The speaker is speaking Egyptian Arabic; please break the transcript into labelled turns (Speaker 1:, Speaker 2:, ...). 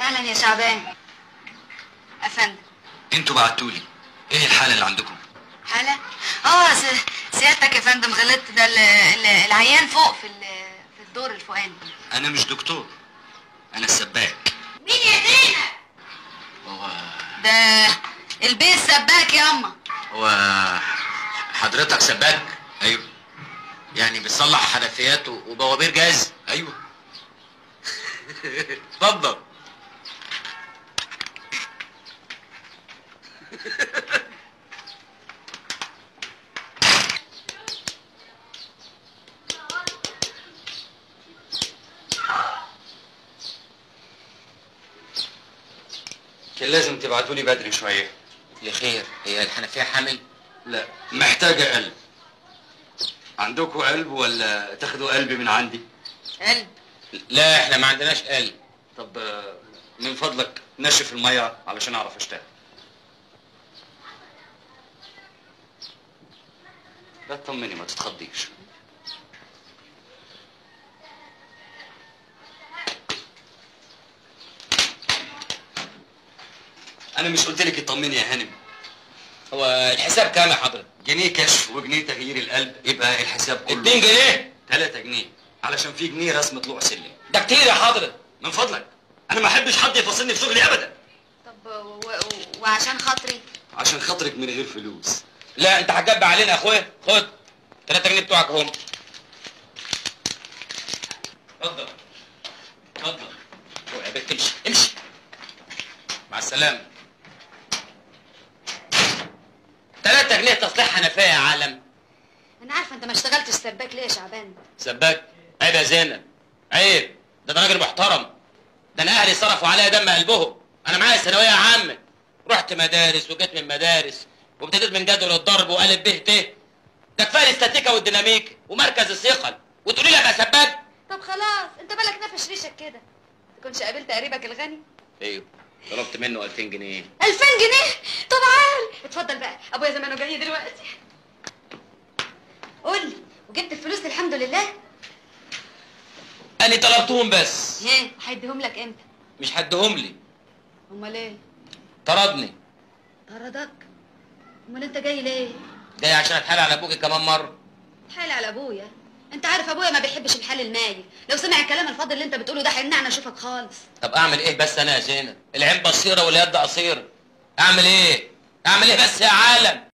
Speaker 1: اهلا يا شعبان افندم
Speaker 2: انتوا بعتولي ايه الحاله اللي عندكم
Speaker 1: حالة اه س- سيادتك يا فندم غلطت ده ال- ال- العيان فوق في ال- في الدور الفوقاني
Speaker 2: انا مش دكتور انا السباك
Speaker 1: مين يا زينة
Speaker 2: هو
Speaker 1: ده البيه السباك ياما
Speaker 3: هو حضرتك سباك
Speaker 2: ايوه
Speaker 3: يعني بتصلح حنفيات و- وبوابير جاز
Speaker 2: ايوه
Speaker 3: اتفضل
Speaker 2: كان لازم تبعتولي بدري شويه
Speaker 3: لخير هي الحنفيه حامل
Speaker 2: لا محتاجه قلب عندكم قلب ولا تاخدوا قلب من عندي
Speaker 1: قلب
Speaker 3: لا احنا ما عندناش قلب
Speaker 2: طب آه، من فضلك نشف الميه علشان اعرف اشتغل لا تطمني ما تتخضيش انا مش قلت لك اطمني يا هانم
Speaker 3: هو الحساب كام يا حضرتك
Speaker 2: جنيه كشف وجنيه تغيير القلب يبقى الحساب كله
Speaker 3: 2 جنيه
Speaker 2: 3 جنيه علشان في جنيه رسم طلوع سلم
Speaker 3: ده كتير يا حضرتك
Speaker 2: من فضلك انا ما احبش حد يفصلني في شغلي ابدا
Speaker 1: طب و- و- وعشان خاطري
Speaker 2: عشان خاطرك من غير فلوس
Speaker 3: لا انت هتجب علينا يا اخويا خد 3 جنيه بتوعك اهم اتفضل اتفضل روح يا بنت امشي امشي مع السلامه 3 جنيه تصليح حنفيه يا عالم
Speaker 1: انا عارفه انت ما اشتغلتش سباك ليه يا شعبان
Speaker 3: سباك عيب يا زينب عيب ده انا راجل محترم ده انا اهلي صرفوا عليا دم قلبهم انا معايا ثانويه عامه رحت مدارس وجيت من مدارس وابتديت من جدول الضرب وقالب به ت ده كفايه الاستاتيكا والديناميك ومركز الثقل وتقولي لي ابقى سباك
Speaker 1: طب خلاص انت بالك نافش ريشك كده تكونش قابلت قريبك الغني
Speaker 3: ايوه طلبت منه 2000 جنيه
Speaker 1: 2000 جنيه طب عال اتفضل بقى ابويا زمانه جاي دلوقتي قول لي وجبت الفلوس الحمد لله
Speaker 3: انا طلبتهم بس
Speaker 1: ايه هيديهم لك امتى
Speaker 3: مش هديهم لي
Speaker 1: امال ايه
Speaker 3: طردني
Speaker 1: طردك امال انت جاي ليه
Speaker 3: جاي عشان اتحايل على ابوكي كمان مره
Speaker 1: حال على ابويا انت عارف ابويا ما بيحبش الحال المايل لو سمع الكلام الفاضي اللي انت بتقوله ده هيمنعنا اشوفك خالص
Speaker 3: طب اعمل ايه بس انا يا زينب العين بصيره واليد قصيره اعمل ايه اعمل ايه بس يا عالم